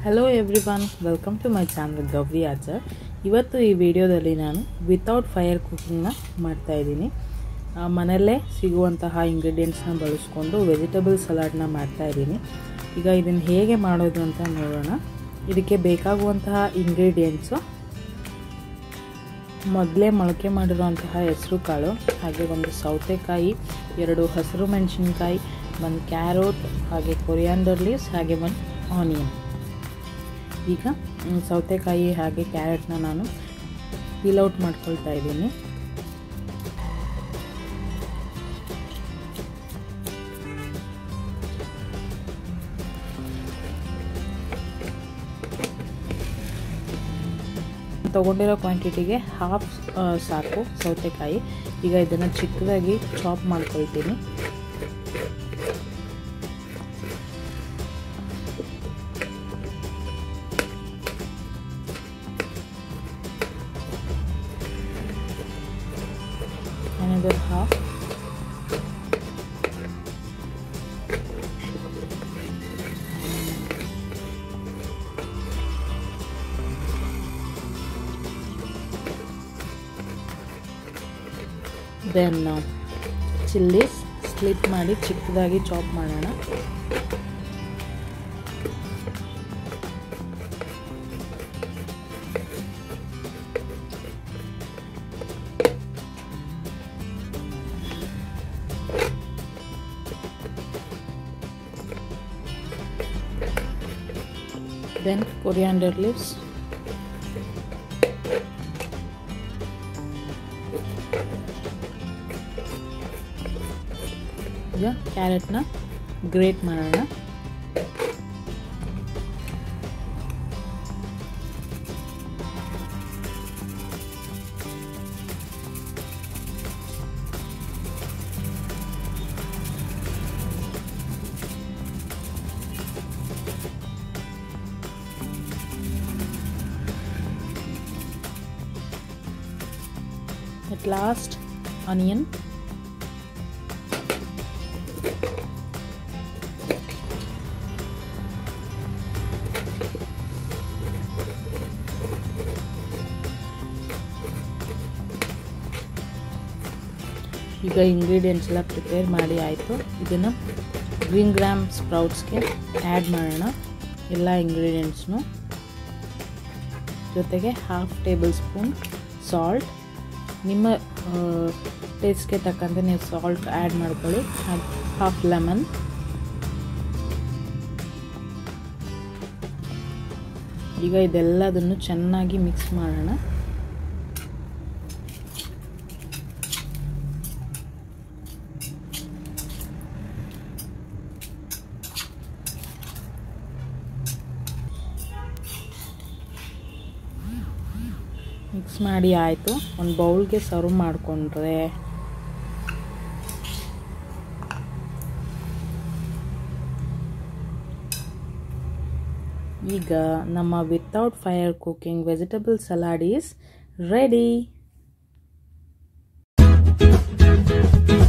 hello everyone welcome to my channel Gowri Achar ಇವತ್ತು ಈ ವಿಡಿಯೋದಲ್ಲಿ ನಾನು ವಿತೌಟ್ ಫೈರ್ ಕುಕಿಂಗ್ನ ಮಾಡ್ತಾಯಿದ್ದೀನಿ ಮನೆಯಲ್ಲೇ ಸಿಗುವಂತಹ ಇಂಗ್ರೀಡಿಯೆಂಟ್ಸ್ನ ಬಳಸ್ಕೊಂಡು ವೆಜಿಟೇಬಲ್ ಸಲಾಡ್ನ ಮಾಡ್ತಾಯಿದ್ದೀನಿ ಈಗ ಇದನ್ನು ಹೇಗೆ ಮಾಡೋದು ಅಂತ ನೋಡೋಣ ಇದಕ್ಕೆ ಬೇಕಾಗುವಂತಹ ಇಂಗ್ರೀಡಿಯೆಂಟ್ಸು ಮೊದಲೇ ಮೊಳಕೆ ಮಾಡಿರುವಂತಹ ಹೆಸರು ಕಾಳು ಹಾಗೆ ಒಂದು ಸೌತೆಕಾಯಿ ಎರಡು ಹಸಿರು ಮೆಣಸಿನ್ಕಾಯಿ ಒಂದು ಕ್ಯಾರೋಟ್ ಹಾಗೆ ಕೊರಿಯಾಂಡರ್ ಲೀವ್ಸ್ ಹಾಗೆ ಒಂದು ಆನಿಯನ್ ಈಗ ಸೌತೆಕಾಯಿ ಹಾಗೆ ಕ್ಯಾರೆಟ್ನ ನಾನು ಪೀಲ್ ಔಟ್ ಮಾಡ್ಕೊಳ್ತಾ ಇದ್ದೀನಿ ತೊಗೊಂಡಿರೋ ಕ್ವಾಂಟಿಟಿಗೆ ಹಾಫ್ ಸಾಕು ಸೌತೆಕಾಯಿ ಈಗ ಇದನ್ನು ಚಿಕ್ಕದಾಗಿ ಚಾಪ್ ಮಾಡ್ಕೊಳ್ತೀನಿ another half then chillies slip ಮಾಡಿ ಚಿಕ್ಕದಾಗಿ ಚಾಪ್ ಮಾಡೋಣ then coriander leaves ಈಗ ಕ್ಯಾರೆಟ್ನ ಗ್ರೇಟ್ ಮಾಡೋಣ at last onion ಈಗ ಇಂಗ್ರೀಡಿಯೆಂಟ್ಸ್ ಎಲ್ಲ ಪ್ರಿಪೇರ್ ಮಾಡಿ ಆಯಿತು ಇದನ್ನು ಗ್ರೀನ್ ಗ್ರಾಮ್ ಸ್ಪ್ರೌಟ್ಸ್ಗೆ ಆ್ಯಡ್ ಮಾಡೋಣ ಎಲ್ಲ ಇಂಗ್ರೀಡಿಯೆಂಟ್ಸ್ನು ಜೊತೆಗೆ ಹಾಫ್ ಟೇಬಲ್ ಸ್ಪೂನ್ ಸಾಲ್ಟ್ ನಿಮ್ಮ ಟೇಸ್ಟ್ಗೆ ತಕ್ಕಂತೆ ನೀವು ಸಾಲ್ಟ್ ಆ್ಯಡ್ ಮಾಡ್ಕೊಳ್ಳಿ ಹಾಫ್ ಲೆಮನ್ ಈಗ ಇದೆಲ್ಲದನ್ನು ಚೆನ್ನಾಗಿ ಮಿಕ್ಸ್ ಮಾಡೋಣ ಮಿಕ್ಸ್ ಮಾಡಿ ಆಯಿತು ಒಂದು ಬೌಲ್ಗೆ ಸರ್ವ್ ಮಾಡಿಕೊಂಡ್ರೆ ಈಗ ನಮ್ಮ without fire cooking vegetable salad is ready